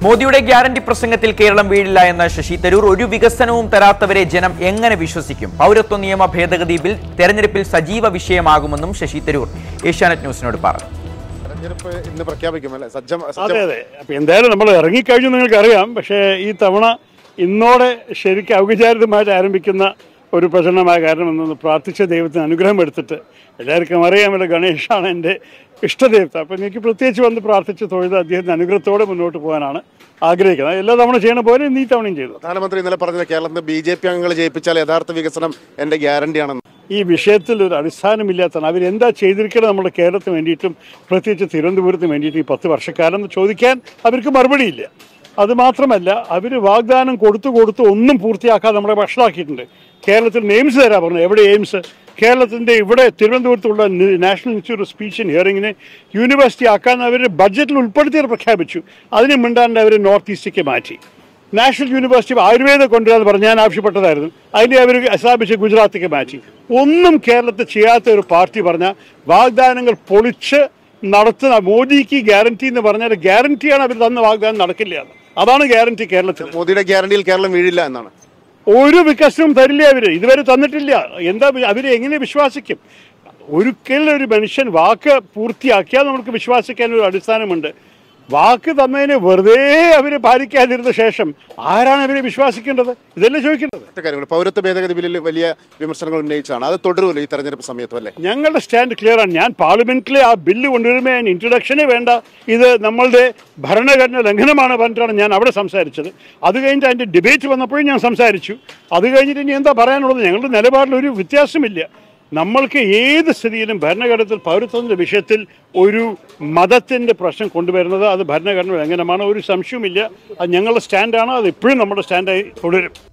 മോദിയുടെ ഗ്യാരണ്ടി പ്രസംഗത്തിൽ കേരളം വീഴില്ല എന്ന ശശി തരൂർ ഒരു വികസനവും തരാത്തവരെ ജനം എങ്ങനെ വിശ്വസിക്കും പൗരത്വ നിയമ ഭേദഗതി ബിൽ തെരഞ്ഞെടുപ്പിൽ സജീവ വിഷയമാകുമെന്നും ശശി തരൂർ ഏഷ്യാനെറ്റ് ന്യൂസിനോട് പറഞ്ഞു തെരഞ്ഞെടുപ്പ് ഇന്ന് പ്രഖ്യാപിക്കും അല്ലേ സജ്ജം അതെ സജ്ജം അതെ അപ്പൊ എന്തായാലും നമ്മൾ ഇറങ്ങിക്കഴിഞ്ഞു നിങ്ങൾക്ക് അറിയാം പക്ഷേ ഈ തവണ ഇന്നോടെ ശരിക്കും ഔപചാരികമായിട്ട് ആരംഭിക്കുന്ന ഒരു പ്രചരണമായ കാരണം എന്നൊന്ന് പ്രാർത്ഥിച്ച ദൈവത്തിന് അനുഗ്രഹം എടുത്തിട്ട് എല്ലാവർക്കും അറിയാമല്ലോ ഗണേഷാണ് എൻ്റെ ഇഷ്ടദേവത അപ്പം എനിക്ക് പ്രത്യേകിച്ച് വന്ന് പ്രാർത്ഥിച്ച് തൊഴുത് അദ്ദേഹത്തിന് അനുഗ്രഹത്തോടെ മുന്നോട്ട് പോകാനാണ് ആഗ്രഹിക്കുന്നത് എല്ലാ തവണ ചെയ്യണ പോലെ ഇന്ന് ഈ തവണയും ചെയ്തു പ്രധാനമന്ത്രി ഇന്നലെ പറഞ്ഞത് കേരളത്തിൽ ബി ജെ പി അംഗങ്ങൾ ജയിപ്പിച്ചാൽ യഥാർത്ഥ വികസനം എന്റെ ഗ്യാരണ്ടിയാണെന്ന് ഈ വിഷയത്തിൽ ഒരു അടിസ്ഥാനമില്ലാത്തതാണ് അവരെന്താ ചെയ്തിരിക്കുന്നത് നമ്മുടെ കേരളത്തിന് വേണ്ടിയിട്ടും പ്രത്യേകിച്ച് തിരുവനന്തപുരത്തിന് വേണ്ടിയിട്ട് ഈ പത്ത് വർഷക്കാലം എന്ന് ചോദിക്കാൻ അവർക്ക് മറുപടിയില്ല അത് മാത്രമല്ല അവർ വാഗ്ദാനം കൊടുത്തു കൊടുത്ത് ഒന്നും പൂർത്തിയാക്കാതെ നമ്മളെ വഷളാക്കിയിട്ടുണ്ട് കേരളത്തിൽ എയിംസ് തരാ പറഞ്ഞു എവിടെ എയിംസ് കേരളത്തിൻ്റെ ഇവിടെ തിരുവനന്തപുരത്തുള്ള നി- National Institute of Speech and ഹിയറിങ്ങിനെ യൂണിവേഴ്സിറ്റി ആക്കാൻ അവർ ബഡ്ജറ്റിൽ ഉൾപ്പെടുത്തിയത് പ്രഖ്യാപിച്ചു അതിന് മിണ്ടാണ്ട് അവർ നോർത്ത് ഈസ്റ്റേക്ക് മാറ്റി നാഷണൽ യൂണിവേഴ്സിറ്റി ആയുർവേദം കൊണ്ടുവരാൻ പറഞ്ഞ് ഞാൻ ആവശ്യപ്പെട്ടതായിരുന്നു അതിനെ അവർ എസ്റ്റാബ്ലിഷ് ഗുജറാത്തേക്ക് മാറ്റി ഒന്നും കേരളത്തിൽ ചെയ്യാത്ത ഒരു പാർട്ടി പറഞ്ഞ വാഗ്ദാനങ്ങൾ പൊളിച്ച് നടത്തുന്ന മോദിക്ക് ഗ്യാരണ്ടി എന്ന് പറഞ്ഞാൽ ഗ്യാരണ്ടിയാണ് അവർ തന്ന വാഗ്ദാനം നടക്കില്ല എന്ന്. അതാണ് ഗ്യാരണ്ടി കേരളത്തിൽ മോദിയുടെ ഗ്യാരണ്ടിയിൽ കേരളം വീഴില്ല എന്നാണ് ഒരു വികസനവും തരില്ല അവര് ഇതുവരെ തന്നിട്ടില്ല എന്താ വി- അവര് എങ്ങനെ വിശ്വാസിക്കും ഒരിക്കലും ഒരു മനുഷ്യൻ വാക്ക് പൂർത്തിയാക്കിയാൽ നമുക്ക് വിശ്വാസിക്കാൻ ഒരു അടിസ്ഥാനമുണ്ട് വാക്ക് തന്നതിന് വെറുതെ അവര് പാലിക്കാതിരുന്ന ശേഷം ആരാണ് അവരെ വിശ്വാസിക്കേണ്ടത് ഇതല്ലേ ചോദിക്കേണ്ടത് മറ്റു കാര്യങ്ങൾ പൗരത്വ ഭേദഗതി ബില്ലിൽ വലിയ വിമർശനങ്ങൾ ഉന്നയിച്ചാണ് അത് തുടരുമല്ലോ ഈ തെരഞ്ഞെടുപ്പ് സമയത്തും അല്ലേ ഞങ്ങളുടെ സ്റ്റാൻഡ് ക്ലിയർ ആണ് ഞാൻ പാർലമെന്റിലെ ആ ബില്ല് കൊണ്ടുവരുമ്പോൾ ഞാൻ ഇൻട്രൊഡക്ഷനേ വേണ്ട ഇത് നമ്മളുടെ ഭരണഘടന ലംഘനമാണ് പറഞ്ഞിട്ടാണ് ഞാൻ അവിടെ സംസാരിച്ചത് അത് കഴിഞ്ഞിട്ട് അതിന്റെ ഡിബേറ്റ് വന്നപ്പോഴും ഞാൻ സംസാരിച്ചു അത് കഴിഞ്ഞിട്ട് ഇനി എന്താ പറയാനുള്ളത് ഞങ്ങളുടെ നിലപാടിൽ ഒരു വ്യത്യാസമില്ല നമ്മൾക്ക് ഏത് സ്ഥിതിയിലും ഭരണഘടനത്തിൽ പൗരത്വത്തിന്റെ വിഷയത്തിൽ ഒരു മതത്തിന്റെ പ്രശ്നം കൊണ്ടുവരുന്നത് അത് ഭരണഘടന ലംഘനമാണ് ഒരു സംശയവുമില്ല അത് ഞങ്ങളുടെ സ്റ്റാൻഡാണ് അത് ഇപ്പോഴും നമ്മുടെ സ്റ്റാൻഡായി തുടരും